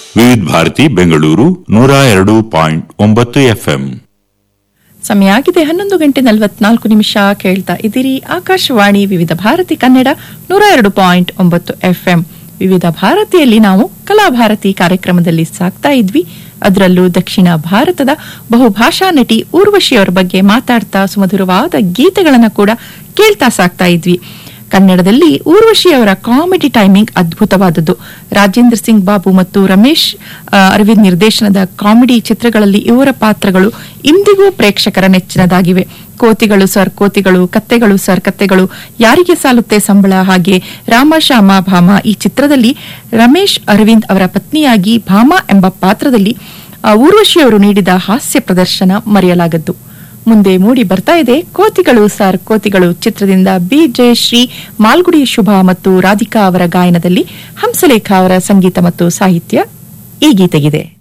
ವಿವಿಧ ಭಾರತಿ ಬೆಂಗಳೂರು ನೂರ ಎರಡು ಪಾಯಿಂಟ್ ಒಂಬತ್ತು ಎಫ್ಎಂ ಸಮಯ ಆಗಿದೆ ಹನ್ನೊಂದು ಗಂಟೆ ನಲವತ್ನಾಲ್ಕು ನಿಮಿಷ ಕೇಳ್ತಾ ಇದ್ದೀರಿ ಆಕಾಶವಾಣಿ ವಿವಿಧ ಭಾರತಿ ಕನ್ನಡ ನೂರ ಎರಡು ಪಾಯಿಂಟ್ ಒಂಬತ್ತು ಎಫ್ಎಂ ವಿವಿಧ ಭಾರತಿಯಲ್ಲಿ ನಾವು ಕಲಾಭಾರತಿ ಕಾರ್ಯಕ್ರಮದಲ್ಲಿ ಸಾಕ್ತಾ ಇದ್ವಿ ಅದರಲ್ಲೂ ದಕ್ಷಿಣ ಭಾರತದ ಬಹುಭಾಷಾ ನಟಿ ಊರ್ವಶಿಯವರ ಬಗ್ಗೆ ಮಾತಾಡ್ತಾ ಸುಮಧುರವಾದ ಗೀತೆಗಳನ್ನ ಕೂಡ ಕೇಳ್ತಾ ಸಾಕ್ತಾ ಇದ್ವಿ ಕನ್ನಡದಲ್ಲಿ ಊರ್ವಶಿ ಅವರ ಕಾಮಿಡಿ ಟೈಮಿಂಗ್ ಅದ್ಭುತವಾದದ್ದು ರಾಜೇಂದ್ರ ಸಿಂಗ್ ಬಾಬು ಮತ್ತು ರಮೇಶ್ ಆ, ಅರವಿಂದ್ ನಿರ್ದೇಶನದ ಕಾಮಿಡಿ ಚಿತ್ರಗಳಲ್ಲಿ ಇವರ ಪಾತ್ರಗಳು ಇಂದಿಗೂ ಪ್ರೇಕ್ಷಕರ ನೆಚ್ಚಿನದಾಗಿವೆ ಕೋತಿಗಳು ಸರ್ ಕೋತಿಗಳು ಕತ್ತೆಗಳು ಸರ್ ಕತ್ತೆಗಳು ಯಾರಿಗೆ ಸಾಲುತ್ತೆ ಸಂಬಳ ಹಾಗೆ ರಾಮ ಶ್ಯಾಮ ಭಾಮ ಈ ಚಿತ್ರದಲ್ಲಿ ರಮೇಶ್ ಅರವಿಂದ್ ಅವರ ಪತ್ನಿಯಾಗಿ ಭಾಮ ಎಂಬ ಪಾತ್ರದಲ್ಲಿ ಆ, ಊರ್ವಶಿ ಅವರು ನೀಡಿದ ಹಾಸ್ಯ ಪ್ರದರ್ಶನ ಮರೆಯಲಾಗದ್ದು ಮುಂದೆ ಮೂಡಿ ಬರ್ತಾ ಇದೆ ಕೋತಿಗಳು ಸಾರ್ ಕೋತಿಗಳು ಚಿತ್ರದಿಂದ ಬಿ ಜಯಶ್ರೀ ಮಾಲ್ಗುಡಿ ಶುಭ ಮತ್ತು ರಾಧಿಕಾ ಅವರ ಗಾಯನದಲ್ಲಿ ಹಂಸಲೇಖ ಅವರ ಸಂಗೀತ ಮತ್ತು ಸಾಹಿತ್ಯ ಈ ಗೀತೆಗಿದೆ